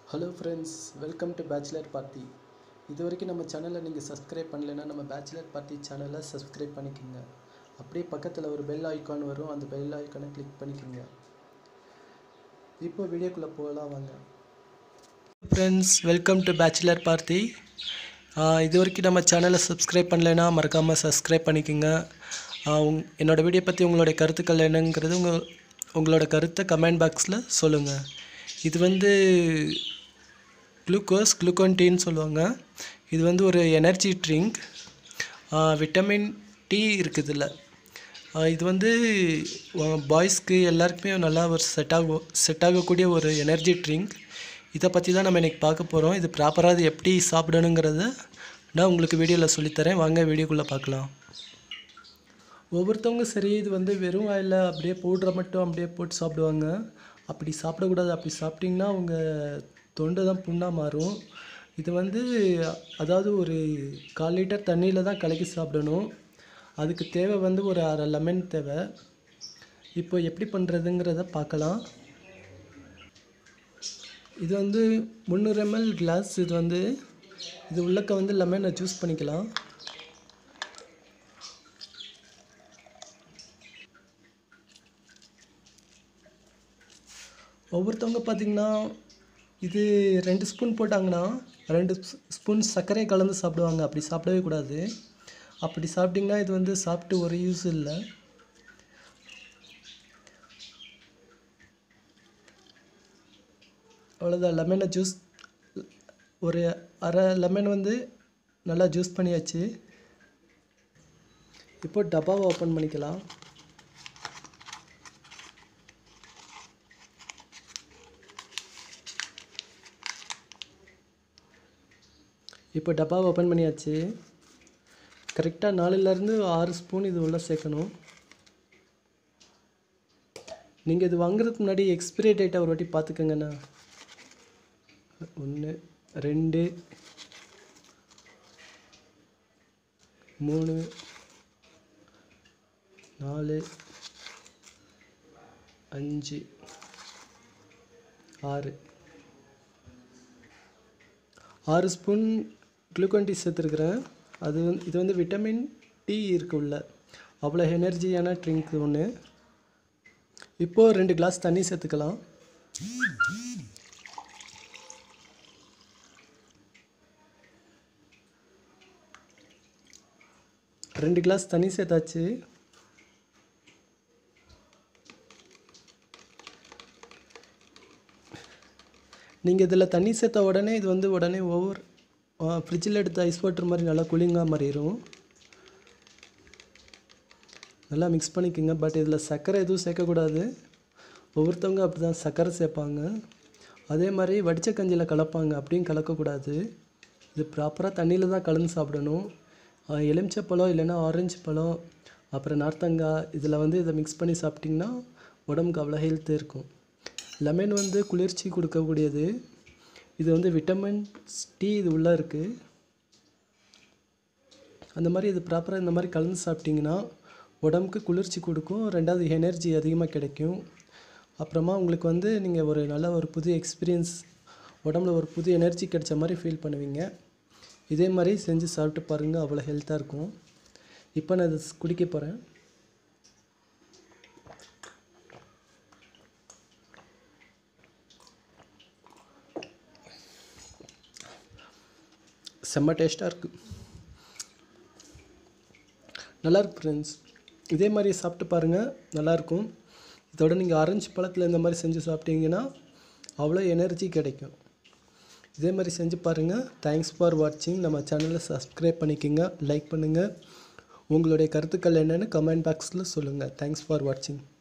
hello friends welcome to bachelor party இது வரைக்கும் நம்ம சேனலை நீங்கள் சப்ஸ்கிரைப் பண்ணலைன்னா நம்ம பேச்சுலர் பார்ட்டி சேனலை சப்ஸ்கிரைப் பண்ணிக்கோங்க அப்படியே பக்கத்தில் ஒரு பெல் ஐக்கான் வரும் அந்த பெல் ஐக்கானை கிளிக் பண்ணிக்கோங்க இப்போ வீடியோக்குள்ளே போகலாம் வாங்க friends welcome to bachelor party இது வரைக்கும் நம்ம சேனலை சப்ஸ்கிரைப் பண்ணலைன்னா மறக்காமல் சப்ஸ்கிரைப் பண்ணிக்கோங்க ஆஹ் உங் என்னோடய வீடியோ பற்றி உங்களுடைய கருத்துக்கள் என்னங்கிறது உங்கள் உங்களோட கருத்தை கமெண்ட் பாக்ஸில் சொல்லுங்கள் இது வந்து குளுக்கோஸ் குளுக்கோன் டீன்னு சொல்லுவாங்க இது வந்து ஒரு எனர்ஜி ட்ரிங்க் விட்டமின் டி இருக்குது இதில் இது வந்து பாய்ஸ்க்கு எல்லாருக்குமே நல்லா ஒரு செட் ஆகும் செட் ஆகக்கூடிய ஒரு எனர்ஜி ட்ரிங்க் இதை பற்றி தான் நம்ம இன்றைக்கி பார்க்க போகிறோம் இது ப்ராப்பராக அது எப்படி சாப்பிடணுங்கிறத நான் உங்களுக்கு வீடியோவில் சொல்லித்தரேன் வாங்க வீடியோக்குள்ளே பார்க்கலாம் ஒவ்வொருத்தவங்க சரி இது வந்து வெறும் வாயில் அப்படியே பவுட்ரை மட்டும் அப்படியே போட்டு சாப்பிடுவாங்க அப்படி சாப்பிடக்கூடாது அப்படி சாப்பிட்டிங்கன்னா அவங்க தொண்டை தான் புண்ணாக மாறும் இது வந்து அதாவது ஒரு கால் லிட்டர் தண்ணியில் தான் கலக்கி சாப்பிடணும் அதுக்கு தேவை வந்து ஒரு அரை லெமன் தேவை இப்போ எப்படி பண்ணுறதுங்கிறத பார்க்கலாம் இது வந்து முந்நூறு எம்எல் கிளாஸ் இது வந்து இது உள்ளக்க வந்து லெமனை ஜூஸ் பண்ணிக்கலாம் ஒவ்வொருத்தவங்க பார்த்திங்கன்னா இது ரெண்டு ஸ்பூன் போட்டாங்கன்னா ரெண்டு ஸ்பூன் சர்க்கரை கலந்து சாப்பிடுவாங்க அப்படி சாப்பிடவே கூடாது அப்படி சாப்பிட்டிங்கன்னா இது வந்து சாப்பிட்டு ஒரு யூஸ் இல்லை அவ்வளோதான் லெமனை ஜூஸ் ஒரு அரை லெமன் வந்து நல்லா ஜூஸ் பண்ணியாச்சு இப்போ டப்பாவை ஓப்பன் பண்ணிக்கலாம் இப்போ டப்பாவை ஓப்பன் பண்ணியாச்சு கரெக்டாக நாலுலேருந்து ஆறு ஸ்பூன் இது உள்ளே சேர்க்கணும் நீங்கள் இது வாங்குறதுக்கு முன்னாடி எக்ஸ்பிரி டேட்டை ஒரு வாட்டி பார்த்துக்கோங்கண்ணா ஒன்று ரெண்டு மூணு நாலு அஞ்சு ஆறு ஆறு ஸ்பூன் குளுக்கோன் டீ சேர்த்துருக்குறேன் அது வந்து இது வந்து விட்டமின் டி இருக்கு உள்ள அவ்வளோ எனர்ஜியான ட்ரிங்க் ஒன்று இப்போது ரெண்டு கிளாஸ் தண்ணி சேர்த்துக்கலாம் ரெண்டு கிளாஸ் தண்ணி சேர்த்தாச்சு நீங்கள் இதில் தண்ணி சேர்த்த உடனே இது வந்து உடனே ஓவர் ஃப்ரிட்ஜில் எடுத்த ஐஸ் வாட்டர் மாதிரி நல்லா கூலிங்காக மாறிடும் நல்லா மிக்ஸ் பண்ணிக்கோங்க பட் இதில் சர்க்கரை எதுவும் சேர்க்கக்கூடாது ஒவ்வொருத்தவங்க அப்படி தான் சர்க்கரை சேர்ப்பாங்க அதே மாதிரி வடித்த கஞ்சியில் கலப்பாங்க அப்படியும் கலக்கக்கூடாது இது ப்ராப்பராக தண்ணியில் தான் கலந்து சாப்பிடணும் எலுமிச்சை பழம் இல்லைன்னா ஆரஞ்சு பழம் அப்புறம் நார்த்தங்காய் இதில் வந்து இதை மிக்ஸ் பண்ணி சாப்பிட்டிங்கன்னா உடம்புக்கு அவ்வளோ ஹெல்த் இருக்கும் லெமன் வந்து குளிர்ச்சி கொடுக்கக்கூடியது இது வந்து விட்டமின் டி இது உள்ளே இருக்குது அந்த மாதிரி இது ப்ராப்பராக இந்த மாதிரி கலந்து சாப்பிட்டிங்கன்னா உடம்புக்கு குளிர்ச்சி கொடுக்கும் ரெண்டாவது எனர்ஜி அதிகமாக கிடைக்கும் அப்புறமா உங்களுக்கு வந்து நீங்கள் ஒரு நல்ல ஒரு புது எக்ஸ்பீரியன்ஸ் உடம்புல ஒரு புது எனர்ஜி கிடைச்ச மாதிரி ஃபீல் பண்ணுவீங்க இதே மாதிரி செஞ்சு சாப்பிட்டு பாருங்கள் அவ்வளோ ஹெல்த்தாக இருக்கும் இப்போ நான் இது குடிக்க போகிறேன் செம்ம டேஸ்ட்டாக இருக்குது நல்லாயிருக்கு ஃப்ரெண்ட்ஸ் இதே மாதிரி சாப்பிட்டு பாருங்கள் நல்லாயிருக்கும் இதோட நீங்கள் ஆரஞ்சு பழத்தில் இந்த மாதிரி செஞ்சு சாப்பிட்டீங்கன்னா அவ்வளோ எனர்ஜி கிடைக்கும் இதே மாதிரி செஞ்சு பாருங்கள் தேங்க்ஸ் ஃபார் வாட்சிங் நம்ம சேனலை சப்ஸ்கிரைப் பண்ணிக்கோங்க லைக் பண்ணுங்கள் உங்களுடைய கருத்துக்கள் என்னென்னு கமெண்ட் பாக்ஸில் சொல்லுங்கள் தேங்க்ஸ் ஃபார் வாட்சிங்